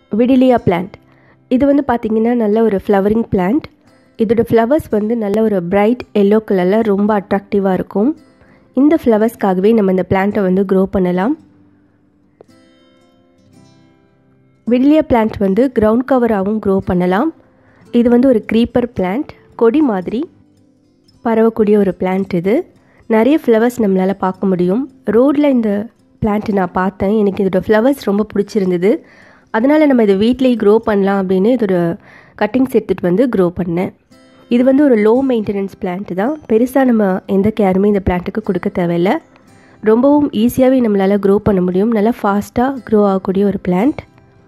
விடிலியா plant இது வந்து பார்த்திங்கன்னா நல்ல ஒரு ஃப்ளவரிங் பிளான்ட் இதோட ஃப்ளவர்ஸ் வந்து நல்ல ஒரு பிரைட் எல்லோ கலரில் ரொம்ப அட்ராக்டிவாக இருக்கும் இந்த ஃப்ளவர்ஸ்க்காகவே நம்ம இந்த பிளான்ட்டை வந்து க்ரோ பண்ணலாம் விடிலியா பிளான்ட் வந்து கிரவுண்ட் கவராகவும் க்ரோ பண்ணலாம் இது வந்து ஒரு க்ரீப்பர் பிளான்ட் கொடி மாதிரி பரவக்கூடிய ஒரு பிளான்ட் இது நிறைய ஃப்ளவர்ஸ் நம்மளால் பார்க்க முடியும் ரோட்டில் இந்த பிளான்ட் நான் பார்த்தேன் எனக்கு இதோட ஃப்ளவர்ஸ் ரொம்ப பிடிச்சிருந்தது அதனால் நம்ம இதை வீட்லேயே க்ரோ பண்ணலாம் அப்படின்னு இதோட கட்டிங்ஸ் எடுத்துகிட்டு வந்து க்ரோ பண்ணேன் இது வந்து ஒரு லோ மெயின்டெனன்ஸ் பிளான்ட் தான் பெருசாக நம்ம எந்த கேருமே இந்த பிளான்ட்டுக்கு கொடுக்க தேவையில்லை ரொம்பவும் ஈஸியாகவே நம்மளால் க்ரோ பண்ண முடியும் நல்லா ஃபாஸ்ட்டாக க்ரோ ஆகக்கூடிய ஒரு பிளான்ட்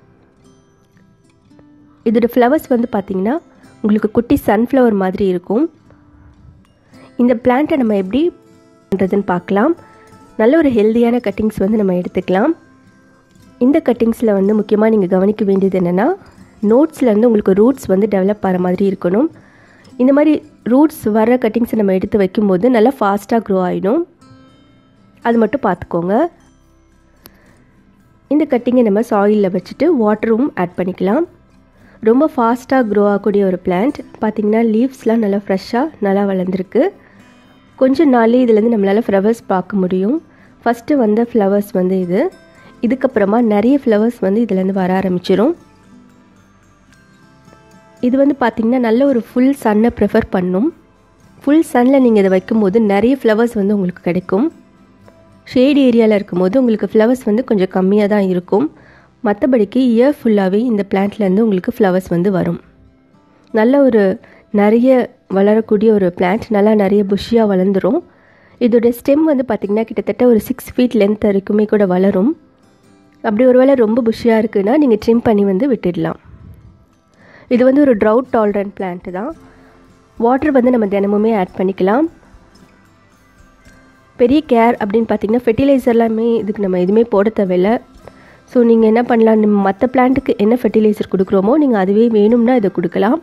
இதோட ஃப்ளவர்ஸ் வந்து பார்த்திங்கன்னா உங்களுக்கு குட்டி சன்ஃப்ளவர் மாதிரி இருக்கும் இந்த பிளான்ட்டை நம்ம எப்படி பண்ணுறதுன்னு பார்க்கலாம் நல்ல ஒரு ஹெல்த்தியான கட்டிங்ஸ் வந்து நம்ம எடுத்துக்கலாம் இந்த கட்டிங்ஸில் வந்து முக்கியமாக நீங்கள் கவனிக்க வேண்டியது என்னென்னா நோட்ஸ்லேருந்து உங்களுக்கு ரூட்ஸ் வந்து டெவலப் ஆகிற மாதிரி இருக்கணும் இந்த மாதிரி ரூட்ஸ் வர கட்டிங்ஸை நம்ம எடுத்து வைக்கும்போது நல்லா ஃபாஸ்ட்டாக க்ரோ ஆகிடும் அது மட்டும் பார்த்துக்கோங்க இந்த கட்டிங்கை நம்ம சாயிலில் வச்சுட்டு வாட்டரும் ஆட் பண்ணிக்கலாம் ரொம்ப ஃபாஸ்ட்டாக க்ரோ ஆகக்கூடிய ஒரு பிளான்ட் பார்த்திங்கன்னா லீவ்ஸ்லாம் நல்லா ஃப்ரெஷ்ஷாக நல்லா வளர்ந்துருக்கு கொஞ்சம் நாளே இதுலேருந்து நம்மளால் ஃப்ளவர்ஸ் பார்க்க முடியும் ஃபஸ்ட்டு வந்த ஃப்ளவர்ஸ் வந்து இது இதுக்கப்புறமா நிறைய ஃப்ளவர்ஸ் வந்து இதுலேருந்து வர ஆரம்பிச்சிடும் இது வந்து பார்த்திங்கன்னா நல்ல ஒரு ஃபுல் சன்னை ப்ரிஃபர் பண்ணும் ஃபுல் சன்னில் நீங்கள் இதை வைக்கும்போது நிறைய ஃப்ளவர்ஸ் வந்து உங்களுக்கு கிடைக்கும் ஷேட் ஏரியாவில் இருக்கும்போது உங்களுக்கு ஃப்ளவர்ஸ் வந்து கொஞ்சம் கம்மியாக தான் இருக்கும் மற்றபடிக்கு இயர் ஃபுல்லாகவே இந்த பிளான்ட்லேருந்து உங்களுக்கு ஃப்ளவர்ஸ் வந்து வரும் நல்ல ஒரு நிறைய வளரக்கூடிய ஒரு பிளான்ட் நல்லா நிறைய புஷ்ஷியாக வளர்ந்துடும் இதோட ஸ்டெம் வந்து பார்த்திங்கன்னா கிட்டத்தட்ட ஒரு சிக்ஸ் ஃபீட் லென்த் வரைக்குமே கூட வளரும் அப்படி ஒரு வேளை ரொம்ப புஷ்ஷியாக இருக்குன்னா நீங்கள் ட்ரிம் பண்ணி வந்து விட்டுடலாம் இது வந்து ஒரு ட்ரவுட் டாலரண்ட் பிளான்ட் தான் வாட்டர் வந்து நம்ம தினமுமே ஆட் பண்ணிக்கலாம் பெரிய கேர் அப்படின்னு பார்த்தீங்கன்னா ஃபெர்டிலைசர்லாமே இதுக்கு நம்ம எதுவுமே போட தேவையில்லை ஸோ நீங்கள் என்ன பண்ணலாம் நம்ம மற்ற பிளான்ட்டுக்கு என்ன ஃபெர்டிலைசர் கொடுக்குறோமோ நீங்கள் அதுவே வேணும்னா இதை கொடுக்கலாம்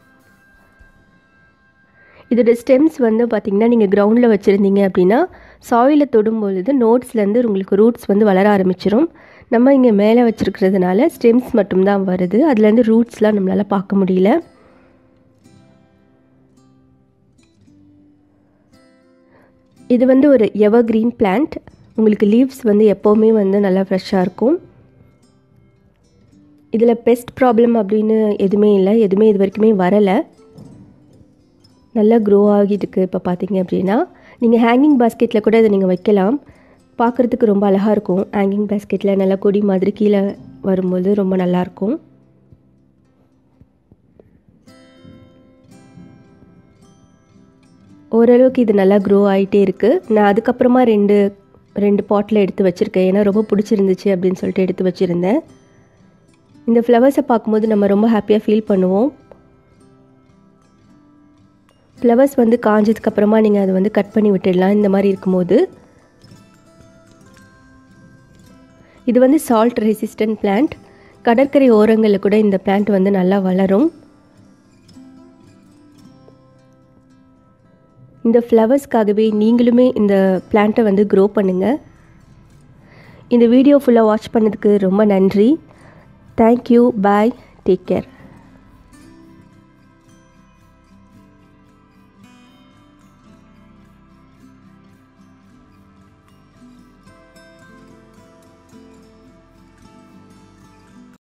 இதோட ஸ்டெம்ஸ் வந்து பார்த்திங்கன்னா நீங்கள் கிரவுண்டில் வச்சுருந்தீங்க அப்படின்னா சாயிலில் தொடும்பொழுது நோட்ஸ்லேருந்து உங்களுக்கு ரூட்ஸ் வந்து வளர ஆரம்பிச்சிடும் நம்ம இங்கே மேலே வச்சுருக்கிறதுனால ஸ்டெம்ஸ் மட்டும்தான் வருது அதுலேருந்து ரூட்ஸ்லாம் நம்மளால் பார்க்க முடியல இது வந்து ஒரு எவர் க்ரீன் பிளான்ட் உங்களுக்கு லீவ்ஸ் வந்து எப்போவுமே வந்து நல்லா ஃப்ரெஷ்ஷாக இருக்கும் இதில் பெஸ்ட் ப்ராப்ளம் அப்படின்னு எதுவுமே இல்லை எதுவுமே இது வரைக்குமே வரலை நல்லா க்ரோ ஆகிட்டுருக்கு இப்போ பார்த்தீங்க அப்படின்னா நீங்கள் ஹேங்கிங் பாஸ்கெட்டில் கூட இதை நீங்கள் வைக்கலாம் பார்க்குறதுக்கு ரொம்ப அழகாக இருக்கும் ஹேங்கிங் பாஸ்கெட்டில் நல்லா கொடி மாதிரி கீழே வரும்போது ரொம்ப நல்லாயிருக்கும் ஓரளவுக்கு இது நல்லா க்ரோ ஆகிட்டே இருக்குது நான் அதுக்கப்புறமா ரெண்டு ரெண்டு பாட்டில் எடுத்து வச்சுருக்கேன் ஏன்னா ரொம்ப பிடிச்சிருந்துச்சு அப்படின்னு சொல்லிட்டு எடுத்து வச்சுருந்தேன் இந்த ஃப்ளவர்ஸை பார்க்கும்போது நம்ம ரொம்ப ஹாப்பியாக ஃபீல் பண்ணுவோம் ஃப்ளவர்ஸ் வந்து காஞ்சதுக்கப்புறமா நீங்கள் அதை வந்து கட் பண்ணி விட்டுடலாம் இந்த மாதிரி இருக்கும்போது இது வந்து சால்ட் ரெசிஸ்டன்ட் பிளான்ட் கடற்கரை ஓரங்களில் கூட இந்த பிளான்ட் வந்து நல்லா வளரும் இந்த ஃப்ளவர்ஸ்க்காகவே நீங்களுமே இந்த பிளான்ட்டை வந்து க்ரோ பண்ணுங்கள் இந்த வீடியோ ஃபுல்லாக வாட்ச் பண்ணதுக்கு ரொம்ப நன்றி தேங்க்யூ பாய் டேக் கேர்